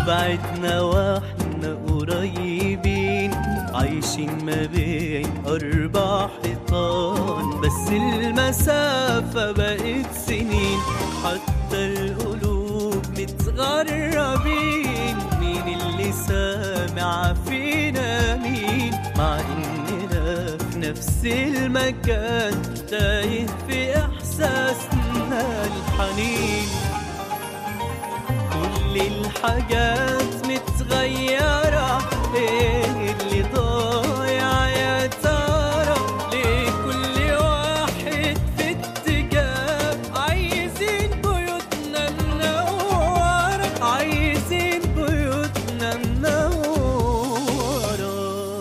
وبعدنا واحنا قريبين عايشين ما بين أربع حيطان بس المسافة بقت سنين حتى القلوب متغربين مين اللي سامع فينا مين مع إننا في نفس المكان تايه في إحساسنا الحنين كل الحاجات متغيرة ايه اللي ضايع يا ترى ليه كل واحد في اتجاه عايزين بيوتنا منورة عايزين بيوتنا منورة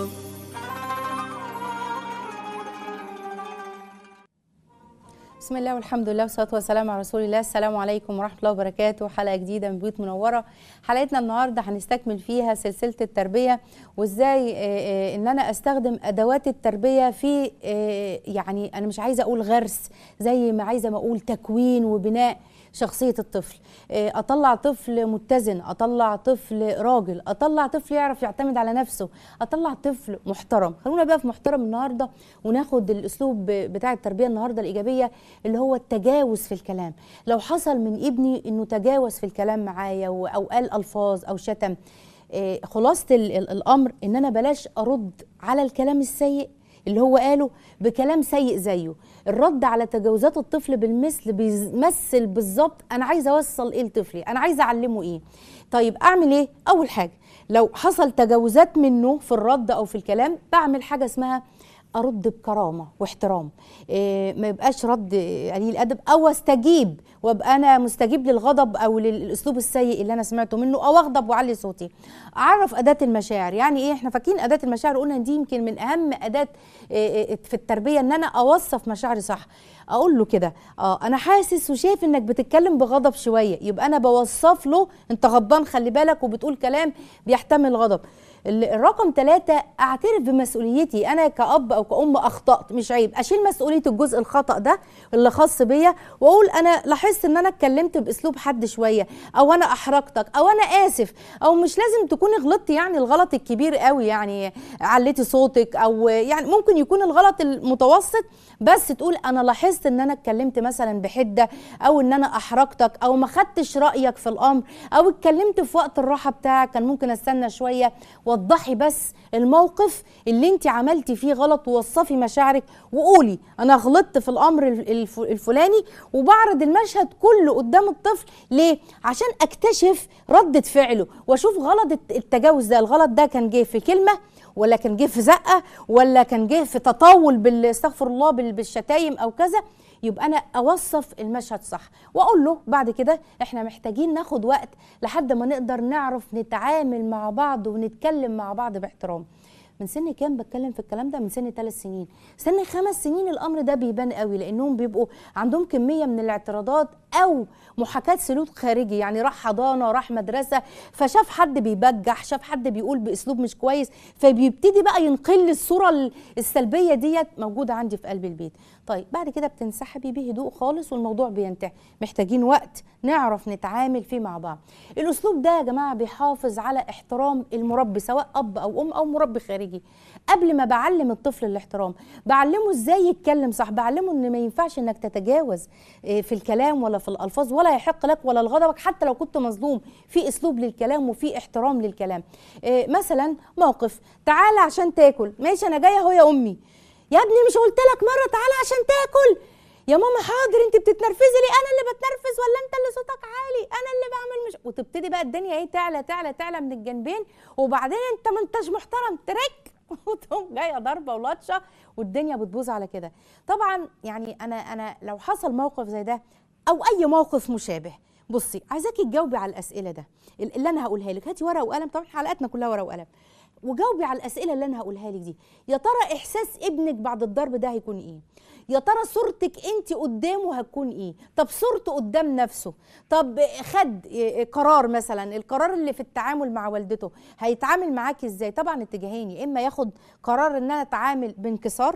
بسم الله والحمد لله والصلاه والسلام على رسول الله السلام عليكم ورحمه الله وبركاته حلقه جديده من بيوت منوره حلقتنا النهارده هنستكمل فيها سلسله التربيه وازاي آه، آه، ان انا استخدم ادوات التربيه في آه، يعني انا مش عايزه اقول غرس زي ما عايزه ما اقول تكوين وبناء شخصية الطفل آه، أطلع طفل متزن أطلع طفل راجل أطلع طفل يعرف يعتمد على نفسه أطلع طفل محترم خلونا بقى في محترم النهاردة وناخد الأسلوب بتاع التربية النهاردة الإيجابية اللي هو التجاوز في الكلام لو حصل من ابني أنه تجاوز في الكلام معايا و- أو قال ألفاظ أو شتم آه، خلاصة ال- ال- الأمر إن أنا بلاش أرد على الكلام السيء اللي هو قاله بكلام سيء زيه الرد على تجاوزات الطفل بالمثل بيمثل بالظبط انا عايزه اوصل ايه لطفلي انا عايزه اعلمه ايه طيب اعمل ايه اول حاجه لو حصل تجاوزات منه في الرد او في الكلام بعمل حاجه اسمها ارد بكرامه واحترام إيه ما يبقاش رد قليل ادب او استجيب وابقى انا مستجيب للغضب او للاسلوب السيء اللي انا سمعته منه او اغضب واعلي صوتي اعرف اداه المشاعر يعني ايه احنا فاكرين اداه المشاعر قلنا دي يمكن من اهم اداه إيه إيه في التربيه ان انا اوصف مشاعري صح اقول له كده اه انا حاسس وشايف انك بتتكلم بغضب شويه يبقى انا بوصف له انت غضبان خلي بالك وبتقول كلام بيحتمل غضب ال- الرقم ثلاثة اعترف بمسؤوليتي انا كأب او كأم اخطأت مش عيب اشيل مسؤولية الجزء الخطأ ده اللي خاص بيا واقول انا لاحظت ان انا اتكلمت باسلوب حد شوية او انا احرجتك او انا اسف او مش لازم تكوني غلطتي يعني الغلط الكبير قوي يعني عليتي صوتك او يعني ممكن يكون الغلط المتوسط بس تقول انا لاحظت ان انا اتكلمت مثلا بحده او ان انا احرجتك او ما خدتش رايك في الامر او اتكلمت في وقت الراحه بتاعك كان ممكن استنى شويه وضحي بس الموقف اللي انت عملتي فيه غلط ووصفي مشاعرك وقولي انا غلطت في الامر الف- الف- الفلاني وبعرض المشهد كله قدام الطفل ليه عشان اكتشف رده فعله واشوف غلط الت- التجاوز ده الغلط ده كان جه في كلمه ولا كان جه في زقه ولا كان جه في تطاول بال- استغفر الله بال- بالشتايم او كذا يبقى انا اوصف المشهد صح واقول له بعد كده احنا محتاجين ناخد وقت لحد ما نقدر نعرف نتعامل مع بعض ونتكلم مع بعض باحترام من سن كام بتكلم في الكلام ده من سن ثلاث سنين سن خمس سنين الامر ده بيبان قوي لانهم بيبقوا عندهم كميه من الاعتراضات او محاكاه سلوك خارجي يعني راح حضانه راح مدرسه فشاف حد بيبجح شاف حد بيقول باسلوب مش كويس فبيبتدي بقى ينقل الصوره ال- السلبيه ديت موجوده عندي في قلب البيت طيب بعد كده بتنسحبي بهدوء خالص والموضوع بينتهي محتاجين وقت نعرف نتعامل فيه مع بعض الاسلوب ده يا جماعه بيحافظ على احترام المربي سواء اب او ام او مربي خارجي قبل ما بعلم الطفل الاحترام بعلمه ازاي يتكلم صح بعلمه ان ما ينفعش انك تتجاوز إيه، في الكلام ولا في الالفاظ ولا يحق لك ولا لغضبك حتى لو كنت مظلوم في اسلوب للكلام وفي احترام للكلام إيه، مثلا موقف تعالى عشان تاكل ماشي انا جايه اهو يا امي يا ابني مش قلت لك مره تعالى عشان تاكل يا ماما حاضر انت بتتنرفزي ليه انا اللي بتنرفز ولا انت اللي صوتك عالي انا اللي بعمل مش وتبتدي بقى الدنيا ايه تعلى تعلى تعلى من الجنبين وبعدين انت ما انتش محترم ترك وتقوم جايه ضربه ولطشه والدنيا بتبوظ على كده طبعا يعني انا انا لو حصل موقف زي ده او اي موقف مشابه بصي عايزاكي تجاوبي على الاسئله ده اللي انا هقولها لك هاتي ورقه وقلم طبعا حلقاتنا كلها ورقه وقلم وجاوبي على الاسئله اللي انا هقولها لك دي يا ترى احساس ابنك بعد الضرب ده هيكون ايه يا ترى صورتك انت قدامه هتكون ايه طب صورته قدام نفسه طب خد قرار مثلا القرار اللي في التعامل مع والدته هيتعامل معاكي ازاي طبعا اتجاهين يا اما ياخد قرار ان انا اتعامل بانكسار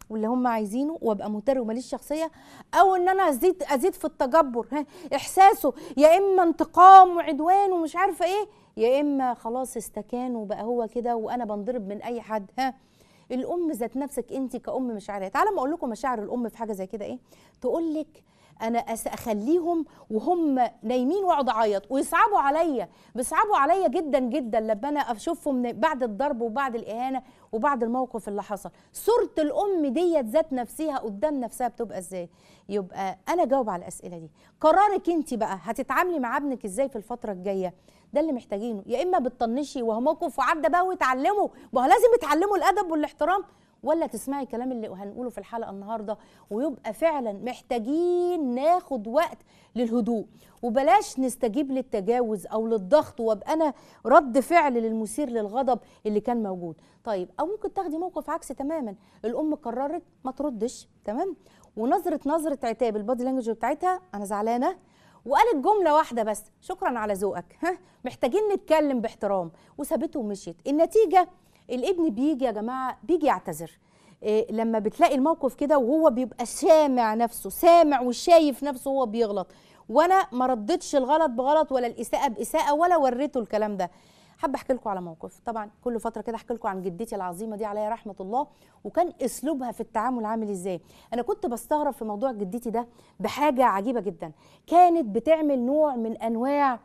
واللي هم عايزينه وابقى متر وماليش شخصيه او ان انا ازيد ازيد في التجبر ها احساسه يا اما انتقام وعدوان ومش عارفه ايه يا اما خلاص استكان وبقى هو كده وانا بنضرب من اي حد ها الام ذات نفسك انت كأم مشاعرها تعالى ما اقول لكم مشاعر الام في حاجه زي كده ايه تقول لك انا أس- اخليهم وهم نايمين واقعد اعيط ويصعبوا عليا بيصعبوا عليا جدا جدا لما انا اشوفهم من- بعد الضرب وبعد الاهانه وبعد الموقف اللي حصل صوره الام ديت ذات نفسها قدام نفسها بتبقى ازاي يبقى انا جاوب على الاسئله دي قرارك انت بقى هتتعاملي مع ابنك ازاي في الفتره الجايه ده اللي محتاجينه يا اما بتطنشي وهو موقف وعدى بقى وتعلموا ما هو لازم يتعلموا الادب والاحترام ولا تسمعي الكلام اللي هنقوله في الحلقه النهارده ويبقى فعلا محتاجين ناخد وقت للهدوء وبلاش نستجيب للتجاوز او للضغط وابقى انا رد فعل للمثير للغضب اللي كان موجود طيب او ممكن تاخدي موقف عكسي تماما الام قررت ما تردش تمام ونظره نظره عتاب البادي لانجوج بتاعتها انا زعلانه وقالت جمله واحده بس شكرا على ذوقك ها محتاجين نتكلم باحترام وسابته ومشيت النتيجه الابن بيجي يا جماعه بيجي يعتذر إيه لما بتلاقي الموقف كده وهو بيبقى سامع نفسه سامع وشايف نفسه وهو بيغلط وانا ما ردتش الغلط بغلط ولا الاساءه باساءه ولا وريته الكلام ده حابه احكي لكم على موقف طبعا كل فتره كده احكي لكم عن جدتي العظيمه دي عليها رحمه الله وكان اسلوبها في التعامل عامل ازاي انا كنت بستغرب في موضوع جدتي ده بحاجه عجيبه جدا كانت بتعمل نوع من انواع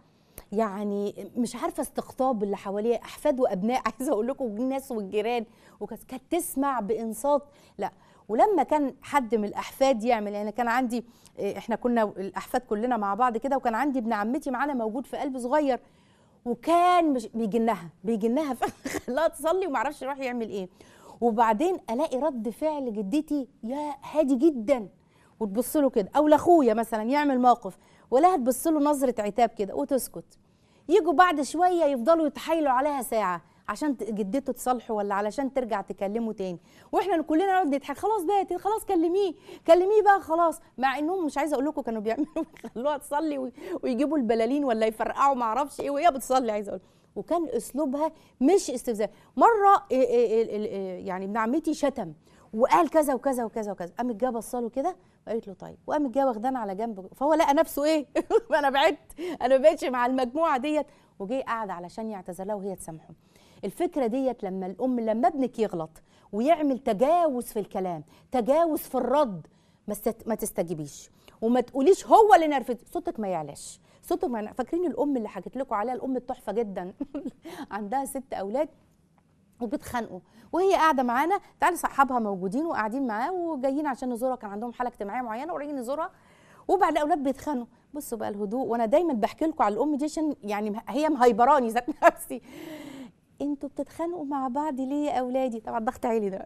يعني مش عارفه استقطاب اللي حواليها احفاد وابناء عايزه اقول لكم الناس والجيران وكانت كانت تسمع بانصات لا ولما كان حد من الاحفاد يعمل يعني كان عندي إيه، احنا كنا الاحفاد كلنا مع بعض كده وكان عندي ابن عمتي معانا موجود في قلب صغير وكان مش بيجنها بيجنها خلاها تصلي وما اعرفش يروح يعمل ايه وبعدين الاقي رد فعل جدتي يا هادي جدا وتبص له كده او لاخويا مثلا يعمل موقف ولا تبص له نظره عتاب كده وتسكت يجوا بعد شويه يفضلوا يتحايلوا عليها ساعه عشان ت- جدته تصالحه ولا علشان ترجع تكلمه تاني واحنا كلنا نقعد نضحك خلاص بقى خلاص كلميه كلميه بقى خلاص مع انهم مش عايزه اقول لكم كانوا بيعملوا يخلوها تصلي وي- ويجيبوا البلالين ولا يفرقعوا ما اعرفش ايه وهي بتصلي عايزه اقول وكان اسلوبها مش استفزاز مره إيه- إيه- إيه- إيه- يعني ابن عمتي شتم وقال كذا وكذا وكذا وكذا قامت جايه بصله كده وقالت له طيب وقامت جايه واخدانا على جنب فهو لقى نفسه ايه انا بعدت انا ما بقتش مع المجموعه ديت وجي قعد علشان يعتذر لها وهي تسامحه الفكره ديت لما الام لما ابنك يغلط ويعمل تجاوز في الكلام تجاوز في الرد ما است- ما تستجيبيش وما تقوليش هو اللي نرفز صوتك ما يعلاش صوتك ما يعلاش. فاكرين الام اللي حكيت لكم عليها الام التحفه جدا عندها ست اولاد وبيتخانقوا وهي قاعده معانا تعالي صحابها موجودين وقاعدين معاه وجايين عشان نزورها كان عندهم حاله اجتماعيه معينه ورايحين نزورها وبعد الاولاد بيتخانقوا بصوا بقى الهدوء وانا دايما بحكي لكم على الام دي عشان يعني مه- هي مهيبراني ذات نفسي انتوا بتتخانقوا مع بعض ليه يا اولادي طبعا ضغط عالي ده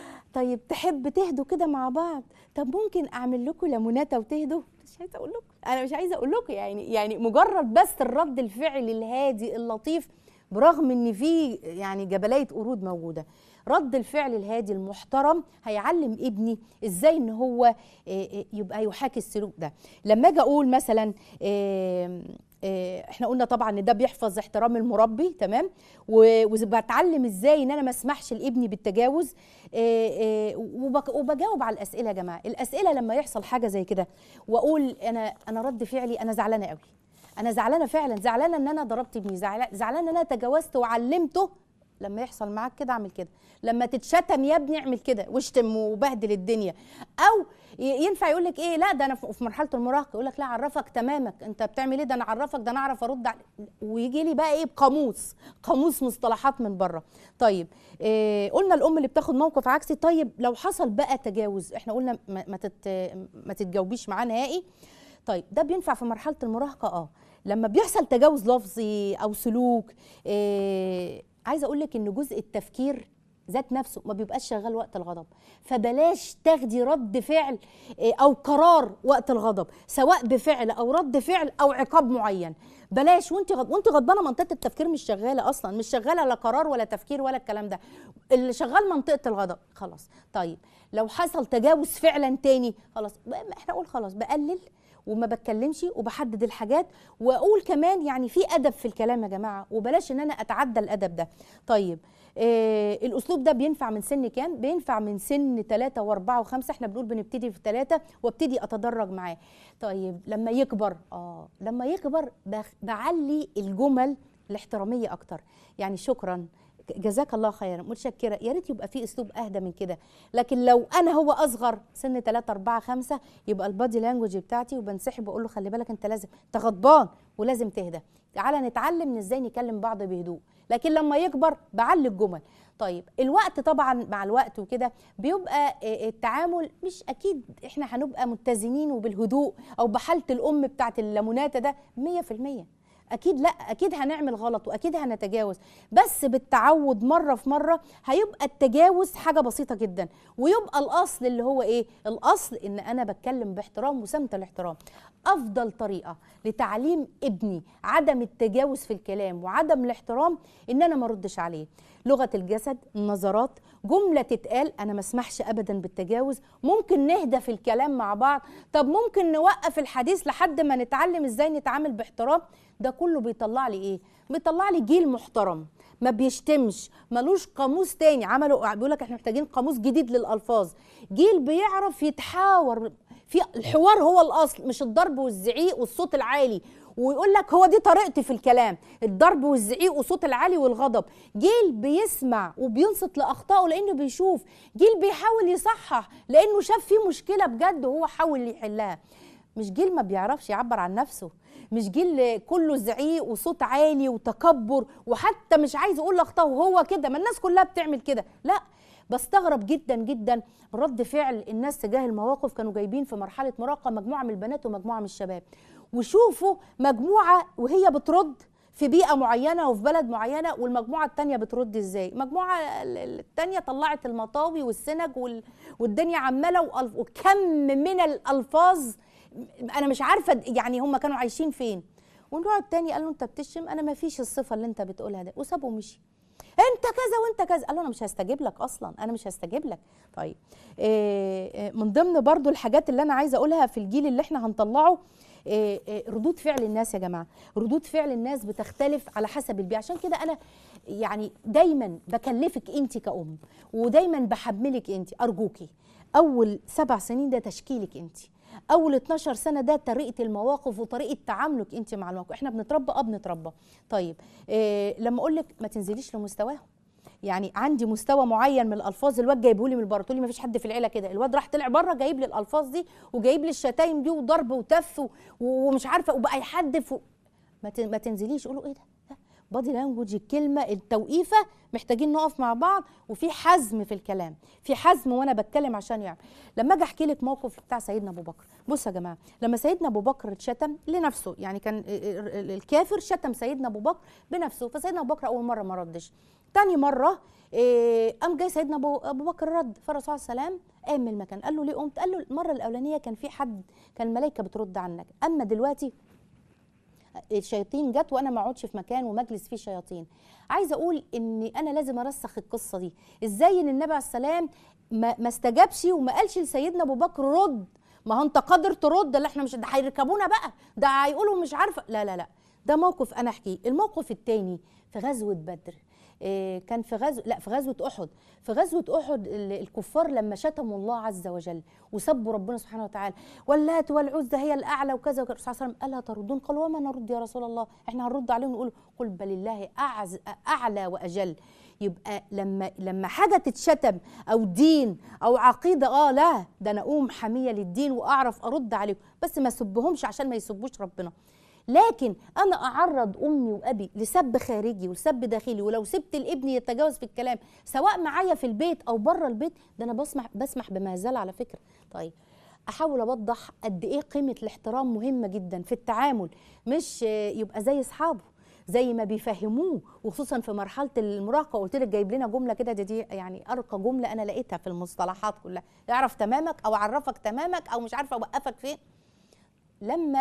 طيب تحب تهدوا كده مع بعض طب ممكن اعمل لكم ليموناته وتهدوا مش عايزه اقول لكم انا مش عايزه اقول لكم يعني يعني مجرد بس الرد الفعلي الهادي اللطيف برغم ان في يعني جبليه قرود موجوده رد الفعل الهادي المحترم هيعلم ابني ازاي ان هو إيه، إيه، يبقى يحاكي السلوك ده لما اجي اقول مثلا إيه، إيه، احنا قلنا طبعا ان ده بيحفظ احترام المربي تمام و- وبتعلم ازاي ان انا ما اسمحش لابني بالتجاوز إيه، إيه، وبك- وبجاوب على الاسئله يا جماعه الاسئله لما يحصل حاجه زي كده واقول انا انا رد فعلي انا زعلانه قوي انا زعلانه فعلا زعلانه ان انا ضربت ابني زعلا- زعلانه ان انا تجاوزت وعلمته لما يحصل معاك كده اعمل كده لما تتشتم يا ابني اعمل كده واشتم وبهدل الدنيا او ي- ينفع يقول لك ايه لا ده انا في في مرحله المراهقه يقول لك لا عرفك تمامك انت بتعمل ايه ده انا عرفك ده انا اعرف ارد عليك ويجي لي بقى ايه بقاموس قاموس مصطلحات من بره طيب إيه قلنا الام اللي بتاخد موقف عكسي طيب لو حصل بقى تجاوز احنا قلنا ما ما, تت ما تتجاوبيش معاه نهائي طيب ده بينفع في مرحله المراهقه اه لما بيحصل تجاوز لفظي او سلوك إيه عايزه اقول لك ان جزء التفكير ذات نفسه ما بيبقاش شغال وقت الغضب فبلاش تاخدي رد فعل إيه، او قرار وقت الغضب سواء بفعل او رد فعل او عقاب معين بلاش وانت غض... وانت غضبانه منطقه التفكير مش شغاله اصلا مش شغاله لا قرار ولا تفكير ولا الكلام ده اللي شغال منطقه الغضب خلاص طيب لو حصل تجاوز فعلا تاني خلاص بقى- احنا نقول خلاص بقلل وما بتكلمش وبحدد الحاجات واقول كمان يعني في ادب في الكلام يا جماعه وبلاش ان انا اتعدى الادب ده طيب آه الاسلوب ده بينفع من سن كام بينفع من سن 3 و4 و5 احنا بنقول بنبتدي في 3 وابتدي اتدرج معاه طيب لما يكبر اه لما يكبر بخ- بعلي الجمل الاحتراميه اكتر يعني شكرا جزاك الله خيرا متشكره يا ريت يبقى في اسلوب اهدى من كده لكن لو انا هو اصغر سن 3 4 5 يبقى البادي لانجوج بتاعتي وبنسحب واقول له خلي بالك انت لازم انت غضبان ولازم تهدى تعالى نتعلم ازاي نكلم بعض بهدوء لكن لما يكبر بعلي الجمل طيب الوقت طبعا مع الوقت وكده بيبقى آه، التعامل مش اكيد احنا هنبقى متزنين وبالهدوء او بحاله الام بتاعت الليموناته ده 100% اكيد لا اكيد هنعمل غلط واكيد هنتجاوز بس بالتعود مره في مره هيبقى التجاوز حاجه بسيطه جدا ويبقى الاصل اللي هو ايه الاصل ان انا بتكلم باحترام وسمت الاحترام افضل طريقه لتعليم ابني عدم التجاوز في الكلام وعدم الاحترام ان انا ما اردش عليه لغه الجسد النظرات جمله تتقال انا ما اسمحش ابدا بالتجاوز ممكن نهدى في الكلام مع بعض طب ممكن نوقف الحديث لحد ما نتعلم ازاي نتعامل باحترام ده كله بيطلع لي ايه بيطلع لي جيل محترم ما بيشتمش ملوش قاموس تاني عملوا بيقول لك احنا محتاجين قاموس جديد للالفاظ جيل بيعرف يتحاور في الحوار هو الاصل مش الضرب والزعيق والصوت العالي ويقول لك هو دي طريقتي في الكلام الضرب والزعيق والصوت العالي والغضب جيل بيسمع وبينصت لاخطائه لانه بيشوف جيل بيحاول يصحح لانه شاف فيه مشكله بجد وهو حاول يحلها مش جيل ما بيعرفش يعبر عن نفسه مش جيل كله زعيق وصوت عالي وتكبر وحتى مش عايز يقول لاخطائه وهو كده ما الناس كلها بتعمل كده لا بستغرب جدا جدا من رد فعل الناس تجاه المواقف كانوا جايبين في مرحله مراهقه مجموعه من البنات ومجموعه من الشباب وشوفوا مجموعه وهي بترد في بيئه معينه وفي بلد معينه والمجموعه التانية بترد ازاي المجموعه ال- ال- التانية طلعت المطاوي والسنج وال- والدنيا عماله وألف- وكم من الالفاظ انا مش عارفه يعني هم كانوا عايشين فين والنوع التاني قال له انت بتشتم انا ما فيش الصفه اللي انت بتقولها ده وسابه ومشي انت كذا وانت كذا قال له انا مش هستجيب لك اصلا انا مش هستجيب لك طيب إيه إيه، من ضمن برضو الحاجات اللي انا عايزه اقولها في الجيل اللي احنا هنطلعه إيه إيه، ردود فعل الناس يا جماعه ردود فعل الناس بتختلف على حسب البيئه عشان كده انا يعني دايما بكلفك انت كأم ودايما بحملك انت ارجوكي اول سبع سنين ده تشكيلك انت اول 12 سنه ده طريقه المواقف وطريقه تعاملك انت مع المواقف احنا بنتربى اه بنتربى طيب إيه لما اقول لك ما تنزليش لمستواهم يعني عندي مستوى معين من الالفاظ الواد جايبه لي من بره تقول لي ما فيش حد في العيله كده الواد راح طلع بره جايب لي الالفاظ دي وجايب لي الشتايم دي وضرب وتف و- ومش عارفه وبقى يحدف و... ما تن- ما تنزليش قولوا ايه ده ده بادي لانجوج الكلمه التوقيفه محتاجين نقف مع بعض وفي حزم في الكلام في حزم وانا بتكلم عشان يعني لما اجي احكي لك موقف بتاع سيدنا ابو بكر بصوا يا جماعه لما سيدنا ابو بكر اتشتم لنفسه يعني كان ال- ال- الكافر شتم سيدنا ابو بكر بنفسه فسيدنا ابو بكر اول مره ما ردش تاني مره إيه، قام جاي سيدنا ابو ابو بكر رد فالرسول صلى الله عليه وسلم قام من المكان قال له ليه قمت قال له المره الاولانيه كان في حد كان الملائكه بترد عنك اما دلوقتي الشياطين جت وانا ما اقعدش في مكان ومجلس فيه شياطين عايزه اقول ان انا لازم ارسخ القصه دي ازاي ان النبي عليه السلام ما, ما استجابش وما قالش لسيدنا ابو بكر رد ما هو انت قادر ترد لا احنا مش ده هيركبونا بقى ده هيقولوا مش عارفه لا لا لا ده موقف انا احكيه الموقف الثاني في غزوه بدر إيه، كان في غزو لا في غزوه احد في غزوه احد ال- الكفار لما شتموا الله عز وجل وسبوا ربنا سبحانه وتعالى واللات والعزى هي الاعلى وكذا وكذا الرسول صلى الله عليه وسلم الا تردون قالوا وما نرد يا رسول الله احنا هنرد عليهم ونقول قل بل الله أعز اعلى واجل يبقى لما لما حاجه تتشتم او دين او عقيده اه لا ده انا اقوم حاميه للدين واعرف ارد عليهم بس ما اسبهمش عشان ما يسبوش ربنا لكن انا اعرض امي وابي لسب خارجي ولسب داخلي ولو سبت الابن يتجاوز في الكلام سواء معايا في البيت او بره البيت ده انا بسمح بسمح بمهزله على فكره طيب احاول اوضح قد ايه قيمه الاحترام مهمه جدا في التعامل مش آه، يبقى زي اصحابه زي ما بيفهموه وخصوصا في مرحله المراهقه قلت لك جايب لنا جمله كده دي, دي يعني ارقى جمله انا لقيتها في المصطلحات كلها اعرف تمامك او اعرفك تمامك او مش عارفه اوقفك فين لما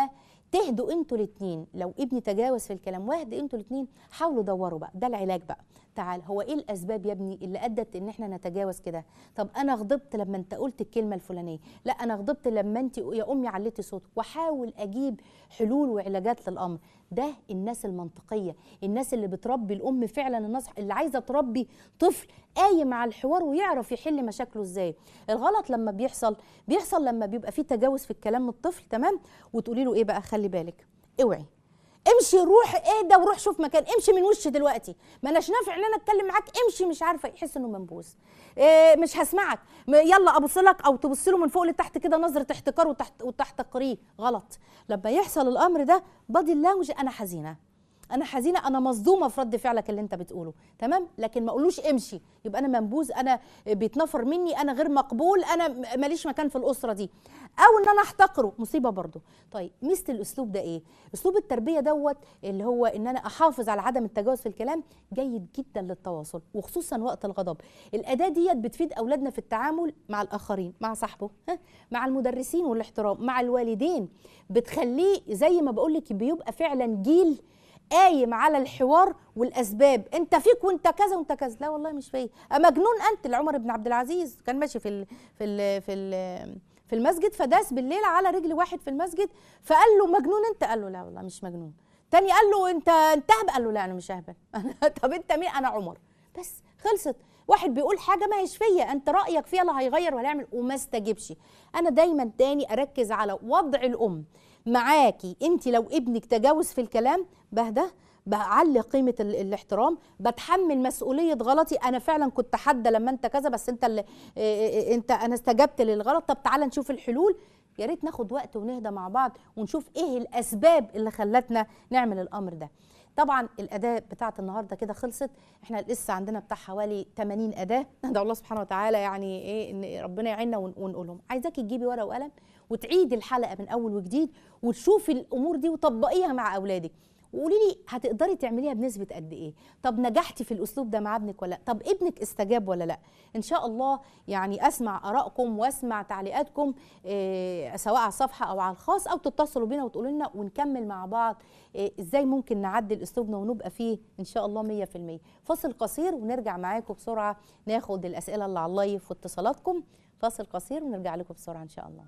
تهدوا انتوا الاثنين لو ابني تجاوز في الكلام واحد انتوا الاثنين حاولوا دوروا بقى ده العلاج بقى تعال هو ايه الاسباب يا ابني اللي ادت ان احنا نتجاوز كده طب انا غضبت لما انت قلت الكلمه الفلانيه لا انا غضبت لما انت يا امي عليتي صوتك واحاول اجيب حلول وعلاجات للامر ده الناس المنطقيه الناس اللي بتربي الام فعلا النصح اللي عايزه تربي طفل قايم على الحوار ويعرف يحل مشاكله ازاي الغلط لما بيحصل بيحصل لما بيبقى في تجاوز في الكلام من الطفل تمام وتقولي له ايه بقى خلي بالك اوعي امشي روح اهدى وروح شوف مكان امشي من وشي دلوقتي ما اناش نافع ان انا اتكلم معاك امشي مش عارفه يحس انه منبوذ إيه مش هسمعك م- يلا ابص لك او تبص له من فوق لتحت كده نظره احتكار وتحت وتحتقريه غلط لما يحصل الامر ده بادي اللانجوج انا حزينه انا حزينه انا مصدومه في رد فعلك اللي انت بتقوله تمام لكن ما اقولوش امشي يبقى انا منبوذ انا بيتنفر مني انا غير مقبول انا م- ماليش مكان في الاسره دي او ان انا احتقره مصيبه برضه طيب مثل الاسلوب ده ايه اسلوب التربيه دوت اللي هو ان انا احافظ على عدم التجاوز في الكلام جيد جدا للتواصل وخصوصا وقت الغضب الاداه ديت بتفيد اولادنا في التعامل مع الاخرين مع صاحبه ها؟ مع المدرسين والاحترام مع الوالدين بتخليه زي ما بقول لك بيبقى فعلا جيل قايم على الحوار والاسباب انت فيك وانت كذا وانت كذا لا والله مش فيا مجنون انت لعمر بن عبد العزيز كان ماشي في ال في ال في ال في المسجد فداس بالليل على رجل واحد في المسجد فقال له مجنون انت قال له لا والله مش مجنون تاني قال له انت انت اهبل قال له لا انا مش اهبل طب انت مين انا عمر بس خلصت واحد بيقول حاجه ما هيش فيا انت رايك فيها لا هيغير ولا يعمل وما استجبش انا دايما تاني اركز على وضع الام معاكي انت لو ابنك تجاوز في الكلام بهدى بعلي قيمة ال- الاحترام بتحمل مسؤولية غلطي أنا فعلا كنت حادة لما أنت كذا بس أنت اللي إيه إيه أنت أنا استجبت للغلط طب تعالى نشوف الحلول يا ريت ناخد وقت ونهدى مع بعض ونشوف إيه الأسباب اللي خلتنا نعمل الأمر ده طبعا الاداه بتاعت النهارده كده خلصت احنا لسه عندنا بتاع حوالي 80 اداه ندعو الله سبحانه وتعالى يعني ايه ان ربنا يعيننا ون- ونقولهم عايزاكي تجيبي ورقه وقلم وتعيدي الحلقه من اول وجديد وتشوفي الامور دي وطبقيها مع اولادك وقولي لي هتقدري تعمليها بنسبه قد ايه طب نجحتي في الاسلوب ده مع ابنك ولا لا طب ابنك استجاب ولا لا ان شاء الله يعني اسمع ارائكم واسمع تعليقاتكم إيه سواء على الصفحه او على الخاص او تتصلوا بينا وتقولوا لنا ونكمل مع بعض إيه ازاي ممكن نعدل اسلوبنا ونبقى فيه ان شاء الله 100% فاصل قصير ونرجع معاكم بسرعه ناخد الاسئله اللي على اللايف واتصالاتكم فاصل قصير ونرجع لكم بسرعه ان شاء الله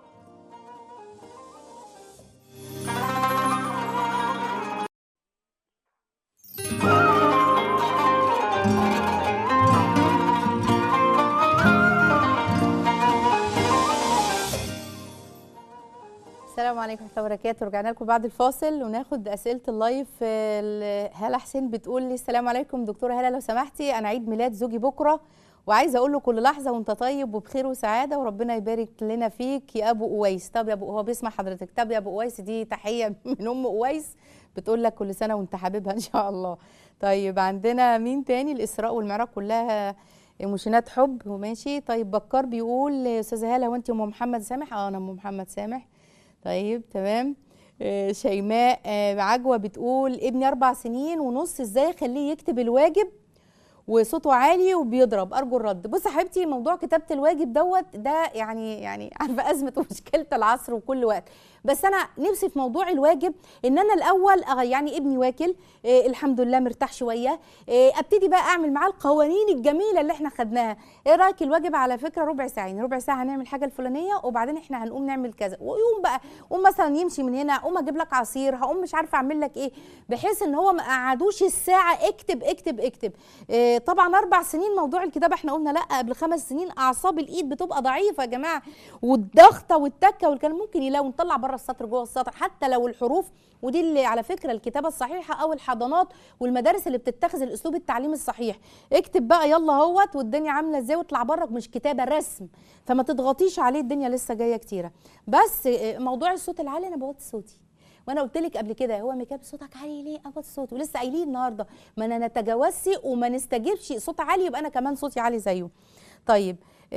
السلام عليكم ورحمه الله وبركاته رجعنا لكم بعد الفاصل وناخد اسئله اللايف ال- هاله حسين بتقول لي السلام عليكم دكتوره هاله لو سمحتي انا عيد ميلاد زوجي بكره وعايزه اقول له كل لحظه وانت طيب وبخير وسعاده وربنا يبارك لنا فيك يا ابو اويس طب يا ابو هو بيسمع حضرتك طب يا ابو اويس دي تحيه من ام اويس بتقول لك كل سنه وانت حبيبها ان شاء الله طيب عندنا مين تاني الاسراء والمعراج كلها ايموشنات حب وماشي طيب بكار بيقول استاذه هاله هو انت ام محمد سامح اه انا ام محمد سامح طيب تمام آه، شيماء آه، عجوه بتقول ابني اربع سنين ونص ازاي اخليه يكتب الواجب وصوته عالي وبيضرب ارجو الرد بصي يا حبيبتي موضوع كتابه الواجب دوت ده يعني يعني عارفه ازمه ومشكله العصر وكل وقت بس انا نفسي في موضوع الواجب ان انا الاول أغ- يعني ابني واكل إيه الحمد لله مرتاح شويه إيه ابتدي بقى اعمل معاه القوانين الجميله اللي احنا خدناها ايه رايك الواجب على فكره ربع ساعه يعني ربع ساعه هنعمل حاجه الفلانيه وبعدين احنا هنقوم نعمل كذا ويقوم بقى قوم مثلا يمشي من هنا اقوم اجيب لك عصير هقوم مش عارفه اعمل لك ايه بحيث ان هو ما قعدوش الساعه اكتب اكتب اكتب إيه طبعا اربع سنين موضوع الكتابه احنا قلنا لا قبل خمس سنين اعصاب الايد بتبقى ضعيفه يا جماعه والضغطه والتكه والكلام ممكن يلاقوا نطلع بره السطر جوه السطر حتى لو الحروف ودي اللي على فكره الكتابه الصحيحه او الحضانات والمدارس اللي بتتخذ الاسلوب التعليمي الصحيح اكتب بقى يلا اهوت والدنيا عامله ازاي واطلع بره مش كتابه رسم فما تضغطيش عليه الدنيا لسه جايه كتيره بس آه، موضوع الصوت العالي انا بوطي صوتي وانا قلت لك قبل كده هو ميكاب صوتك عالي ليه ابط صوت ولسه قايلين النهارده ما انا نتجاوزش وما نستجيبش صوت عالي يبقى انا كمان صوتي عالي زيه طيب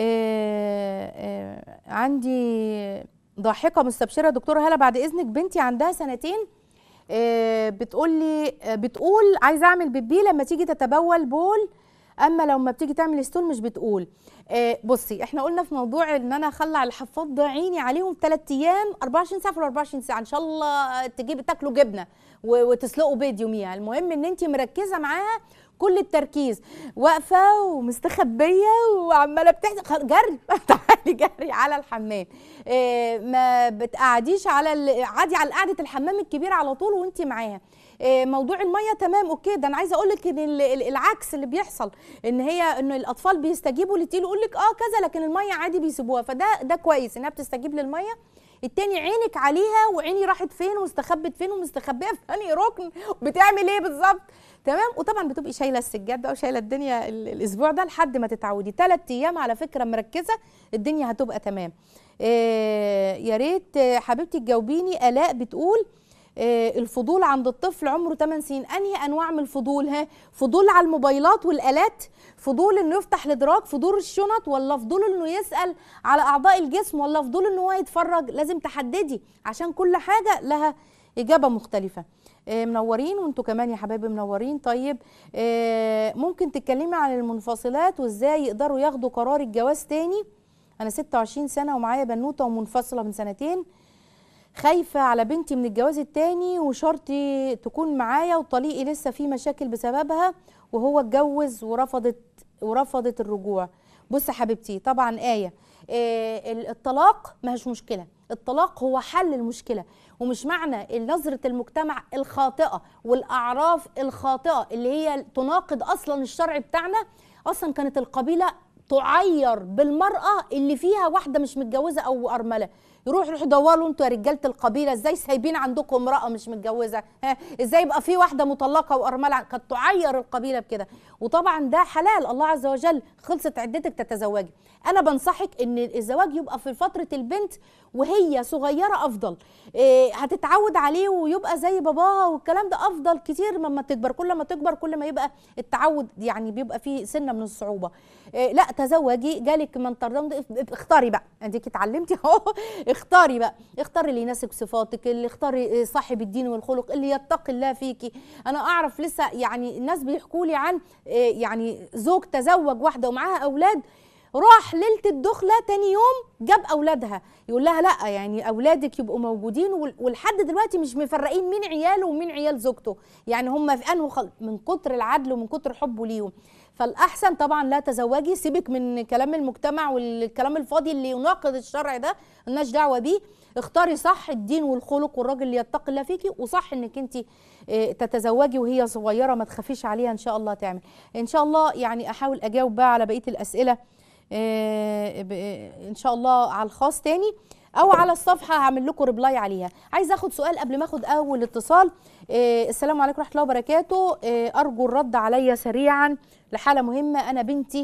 آه آه عندي ضاحكه مستبشره دكتوره هلا بعد اذنك بنتي عندها سنتين آه بتقول لي آه بتقول عايزه اعمل بيبي لما تيجي تتبول بول اما لو ما بتيجي تعمل ستول مش بتقول آه بصي احنا قلنا في موضوع ان انا اخلع الحفاض ده عيني عليهم 3 ايام 24 ساعه في ال 24 ساعه ان شاء الله تجيب تاكلوا جبنه و- وتسلقوا بيض يوميها المهم ان انت مركزه معاها كل التركيز واقفه ومستخبيه وعماله بتحزن خل- جري تعالي جري على الحمام آه، ما بتقعديش على ال- عادي على قعده الحمام الكبير على طول وانت معاها آه، موضوع الميه تمام اوكي ده انا عايزه اقول لك ان ال- ال- العكس اللي بيحصل ان هي ان الاطفال بيستجيبوا للتيل يقول لك اه كذا لكن الميه عادي بيسيبوها فده ده كويس انها بتستجيب للميه التاني عينك عليها وعيني راحت فين واستخبت فين ومستخبيه في انهي ركن بتعمل ايه بالظبط تمام وطبعا بتبقي شايله السجاد بقى وشايله الدنيا ال- الاسبوع ده لحد ما تتعودي ثلاث ايام على فكره مركزه الدنيا هتبقى تمام آه يا ريت آه، حبيبتي تجاوبيني الاء بتقول آه، الفضول عند الطفل عمره 8 سنين انهي انواع من الفضول ها فضول على الموبايلات والالات فضول انه يفتح الادراك فضول الشنط ولا فضول انه يسال على اعضاء الجسم ولا فضول انه هو يتفرج لازم تحددي عشان كل حاجه لها اجابه مختلفه آه، منورين وانتوا كمان يا حبايبي منورين طيب آه، ممكن تتكلمي عن المنفصلات وازاي يقدروا ياخدوا قرار الجواز تاني انا 26 سنه ومعايا بنوته ومنفصله من سنتين خايفة على بنتي من الجواز التاني وشرطي تكون معايا وطليقي لسه في مشاكل بسببها وهو اتجوز ورفضت ورفضت الرجوع بص يا حبيبتي طبعا آية آه، ال- الطلاق ما هيش مشكلة الطلاق هو حل المشكلة ومش معنى نظرة المجتمع الخاطئة والأعراف الخاطئة اللي هي تناقض أصلا الشرع بتاعنا أصلا كانت القبيلة تعير بالمرأة اللي فيها واحدة مش متجوزة أو أرملة يروح يروحوا يدوروا انتوا يا رجاله القبيله ازاي سايبين عندكم امراه مش متجوزه ها ازاي يبقى في واحده مطلقه وارمله كانت تعير القبيله بكده وطبعا ده حلال الله عز وجل خلصت عدتك تتزوجي انا بنصحك ان الزواج يبقى في فتره البنت وهي صغيره افضل إيه هتتعود عليه ويبقى زي باباها والكلام ده افضل كتير مما تكبر كل ما تكبر كل ما يبقى التعود يعني بيبقى فيه سنه من الصعوبه إيه لا تزوجي جالك من ترضون اختاري بقى اديكي اتعلمتي اهو اختاري بقى اختاري اللي يناسب صفاتك اللي اختاري صاحب الدين والخلق اللي يتقي الله فيكي انا اعرف لسه يعني الناس بيحكوا لي عن إيه، يعني زوج تزوج واحده ومعاها اولاد راح ليله الدخله تاني يوم جاب اولادها يقول لها لا يعني اولادك يبقوا موجودين وال- ولحد دلوقتي مش مفرقين مين عياله ومين عيال زوجته يعني هم في انه خل... من كتر العدل ومن كتر حبه ليهم فالاحسن طبعا لا تزوجي سيبك من كلام المجتمع والكلام الفاضي اللي يناقض الشرع ده ملناش دعوه بيه اختاري صح الدين والخلق والراجل اللي يتقي الله فيكي وصح انك انت تتزوجي وهي صغيره ما تخافيش عليها ان شاء الله تعمل ان شاء الله يعني احاول اجاوب بقى على بقيه الاسئله آه، ب- آه، ان شاء الله على الخاص تاني او على الصفحه هعمل لكم ريبلاي عليها عايزه اخد سؤال قبل ما اخد اول اتصال آه، السلام عليكم ورحمه الله وبركاته آه، ارجو الرد عليا سريعا لحاله مهمه انا بنتي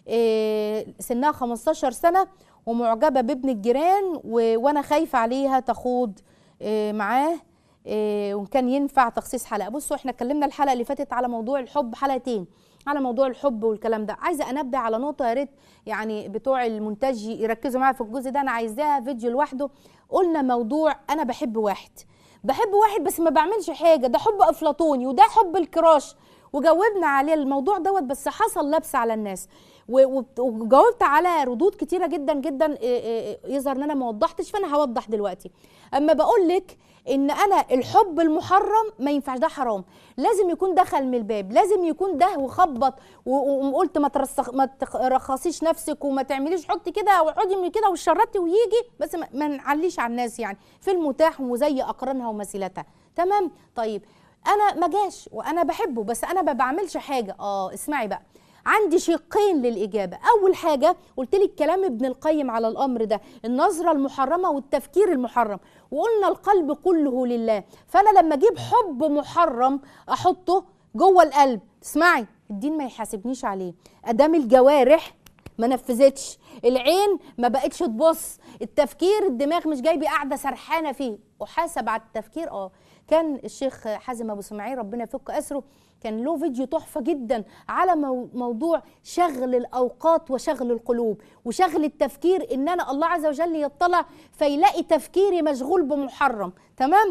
آه، سنها 15 سنه ومعجبه بابن الجيران و- وانا خايفه عليها تخوض آه، معاه آه، وان كان ينفع تخصيص حلقه بصوا احنا اتكلمنا الحلقه اللي فاتت على موضوع الحب حلقتين على موضوع الحب والكلام ده عايزه انبه على نقطه يا ريت يعني بتوع المونتاج يركزوا معايا في الجزء ده انا عايزاها فيديو لوحده قلنا موضوع انا بحب واحد بحب واحد بس ما بعملش حاجه ده حب افلاطوني وده حب الكراش وجاوبنا عليه الموضوع دوت بس حصل لبس على الناس و- وبت- وجاوبت على ردود كتيره جدا جدا إيه إيه إيه يظهر ان انا ما وضحتش فانا هوضح دلوقتي اما بقول لك ان انا الحب المحرم ما ينفعش ده حرام لازم يكون دخل من الباب لازم يكون ده وخبط و- و- وقلت ما ترسخ ما ترخصيش نفسك وما تعمليش حطي كده وحطي من كده وشرطي ويجي بس ما, ما نعليش على الناس يعني في المتاح وزي اقرانها ومثيلتها تمام طيب انا ما جاش وانا بحبه بس انا ما بعملش حاجه اه اسمعي بقى عندي شقين للإجابة أول حاجة قلت لك كلام ابن القيم على الأمر ده النظرة المحرمة والتفكير المحرم وقلنا القلب كله لله فأنا لما أجيب حب محرم أحطه جوه القلب اسمعي الدين ما يحاسبنيش عليه أدام الجوارح ما نفذتش العين ما بقتش تبص التفكير الدماغ مش جايبي قاعده سرحانه فيه احاسب على التفكير اه كان الشيخ حازم ابو سماعين ربنا يفك اسره كان له فيديو تحفه جدا على مو- موضوع شغل الاوقات وشغل القلوب وشغل التفكير ان انا الله عز وجل يطلع فيلاقي تفكيري مشغول بمحرم تمام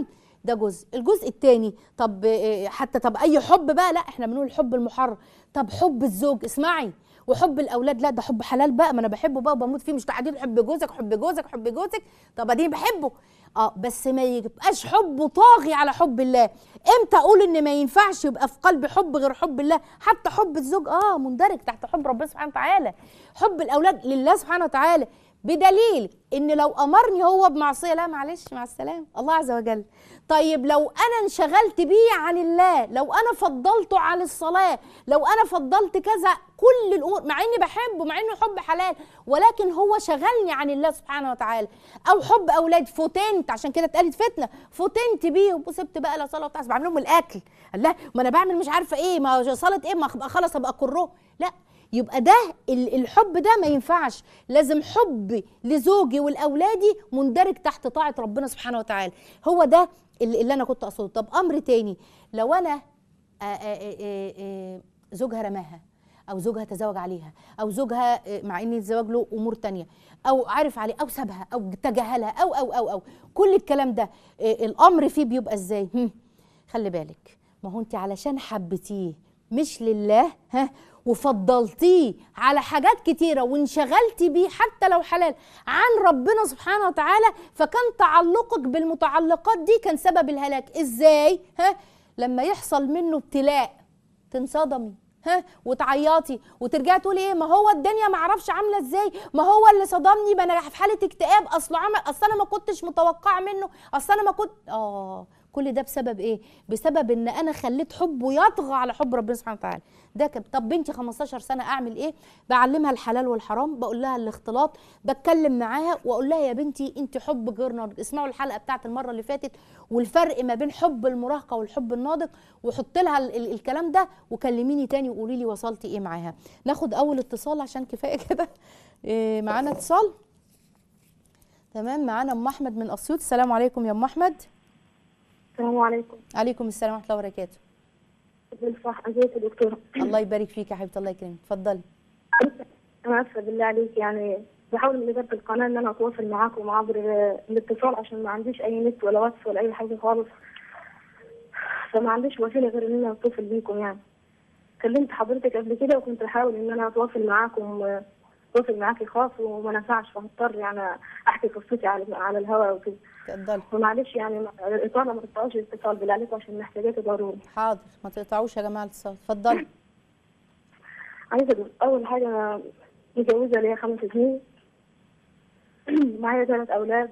ده جزء الجزء الثاني طب آه، حتى طب اي حب بقى لا احنا بنقول الحب المحرم طب حب الزوج اسمعي وحب الاولاد لا ده حب حلال بقى ما انا بحبه بقى وبموت فيه مش قاعدين حب جوزك حب جوزك حب جوزك طب اديني بحبه اه بس ما يبقاش حبه طاغي على حب الله امتى اقول ان ما ينفعش يبقى في قلبي حب غير حب الله حتى حب الزوج اه مندرج تحت حب ربنا سبحانه وتعالى حب الاولاد لله سبحانه وتعالى بدليل ان لو امرني هو بمعصيه لا معلش مع السلامه الله عز وجل طيب لو انا انشغلت بيه عن الله لو انا فضلته عن الصلاه لو انا فضلت كذا كل الامور مع اني بحبه مع انه حب حلال ولكن هو شغلني عن الله سبحانه وتعالى او حب اولاد فتنت عشان كده اتقالت فتنه فتنت بيه وسبت بقى لا صلاه وتعالى بعمل لهم الاكل الله ما انا بعمل مش عارفه ايه ما صلاه ايه ما أبقى خلاص ابقى كره لا يبقى ده ال- الحب ده ما ينفعش لازم حبي لزوجي ولاولادي مندرج تحت طاعه ربنا سبحانه وتعالى هو ده اللي, اللي انا كنت اقصده طب امر تاني لو انا آه، آه، آه، آه، زوجها رماها او زوجها تزوج عليها او زوجها آه، مع ان الزواج له امور تانية او عارف عليه او سابها او تجاهلها او او او او كل الكلام ده آه، الامر فيه بيبقى ازاي هم، خلي بالك ما هو انت علشان حبيتيه مش لله ها وفضلتيه على حاجات كتيرة وانشغلتي بيه حتى لو حلال عن ربنا سبحانه وتعالى فكان تعلقك بالمتعلقات دي كان سبب الهلاك ازاي ها لما يحصل منه ابتلاء تنصدمي ها وتعيطي وترجعي تقولي ايه ما هو الدنيا ما اعرفش عامله ازاي ما هو اللي صدمني ما انا في حاله اكتئاب اصل عمل اصل انا ما كنتش متوقعه منه اصل انا ما كنت اه كل ده بسبب ايه بسبب ان انا خليت حبه يطغى على حب ربنا سبحانه وتعالى ده كان طب بنتي 15 سنه اعمل ايه بعلمها الحلال والحرام بقول لها الاختلاط بتكلم معاها واقول لها يا بنتي انت حب غير ناضج اسمعوا الحلقه بتاعت المره اللي فاتت والفرق ما بين حب المراهقه والحب الناضج وحط لها ال- ال- الكلام ده وكلميني تاني وقولي لي وصلتي ايه معاها ناخد اول اتصال عشان كفايه كده إيه معانا اتصال تمام معانا ام احمد من اسيوط السلام عليكم يا ام احمد السلام عليكم عليكم السلام ورحمه الله وبركاته بالصح ازيك يا دكتورة الله يبارك فيك يا حبيبتي الله يكرمك اتفضلي انا اسفة بالله عليك يعني بحاول من إدارة القناة ان انا اتواصل معاكم عبر الاتصال عشان ما عنديش اي نت ولا واتس ولا اي حاجة خالص فما عنديش وسيلة غير ان انا اتصل بيكم يعني كلمت حضرتك قبل كده وكنت بحاول ان انا اتواصل معاكم اتواصل معاكي خاص وما نفعش فهضطر يعني احكي قصتي على على الهواء وكده اتفضلي فمعلش يعني الاطالة ما تقطعوش الاتصال بالله عليكم عشان محتاجاته ضروري حاضر ما تقطعوش يا جماعه الاتصال اتفضلي عايزة أقول أول حاجة أنا متجوزة ليا خمس سنين معايا ثلاث أولاد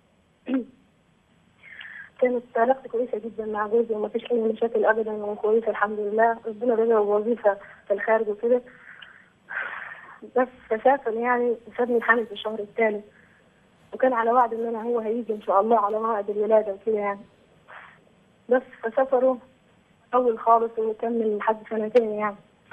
كانت علاقتي كويسة جدا مع جوزي وما فيش أي مشاكل أبدا وكويسة الحمد لله ربنا رزقه بوظيفة في الخارج وكده بس فسافر يعني سابني الحمل في الشهر الثالث وكان على وعد إن أنا هو هيجي إن شاء الله على موعد الولادة وكده يعني بس فسافروا أول خالص وكمل لحد سنتين يعني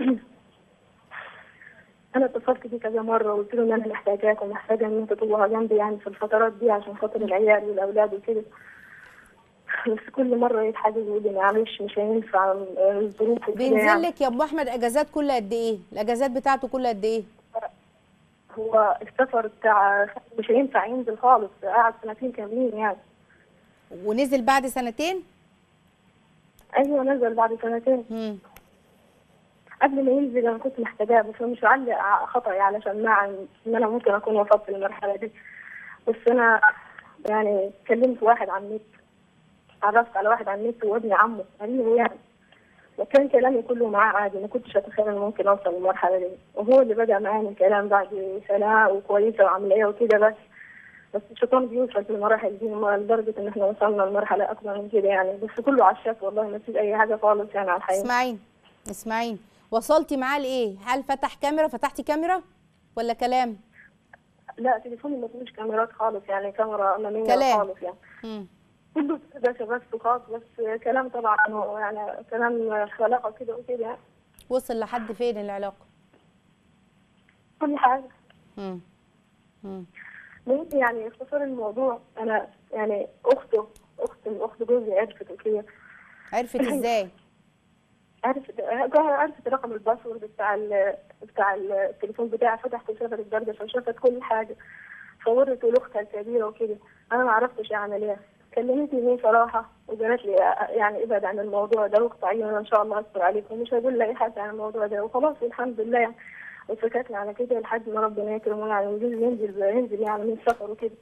انا اتصلت بيه كذا مره وقلت له ان انا محتاجاك ومحتاجه ان انت تبقى جنبي يعني في الفترات دي عشان خاطر العيال والاولاد وكده بس كل مره يتحجج ويقول لي معلش مش هينفع الظروف وكده بينزل يعني. لك يا ام احمد اجازات كل قد ايه الاجازات بتاعته كل قد ايه هو السفر بتاع مش هينفع ينزل خالص قعد سنتين كاملين يعني ونزل بعد سنتين ايوه نزل بعد سنتين امم قبل ما ينزل انا كنت محتاجاه بس هو مش علق خطأي علشان مع ان انا ممكن اكون وصلت للمرحله دي بس انا يعني كلمت واحد على النت عرفت على واحد على النت وابن عمه قريبه يعني وكان كلامي كله معاه عادي ما كنتش اتخيل ان ممكن اوصل للمرحله دي وهو اللي بدا معايا الكلام بعد سنه وكويسه وعمليه وكده بس بس الشيطان بيوصل في المراحل دي لدرجه ان احنا وصلنا لمرحله اكبر من كده يعني بس كله على الشات والله ما فيش اي حاجه خالص يعني على الحقيقه اسمعيني اسمعيني وصلتي معاه لايه هل فتح كاميرا فتحتي كاميرا ولا كلام لا تليفوني ما فيهوش كاميرات خالص يعني كاميرا اماميه كلام. خالص يعني امم كله بس بس خاص بس كلام طبعا هو يعني كلام خلاقه كده وكده يعني. وصل لحد فين العلاقه كل حاجه امم امم ممكن يعني اختصار الموضوع انا يعني اخته اخت اخت جوزي عرفت وكده عرفت ازاي عرفت عرفت رقم الباسورد بتاع ال بتاع التليفون بتاعي فتحت وشافت الدردشه وشافت كل حاجه فورته لاختها الكبيره وكده انا ما عرفتش اعمل ايه كلمتني هي صراحة وقالت لي آه، يعني ابعد عن الموضوع ده واقطعي وانا ان شاء الله استر عليك ومش هقول لاي حد عن الموضوع ده وخلاص الحمد لله يعني وسكتنا على كده لحد ما ربنا يكرمه يعني وجوزي ينزل ينزل يعني من السفر وكده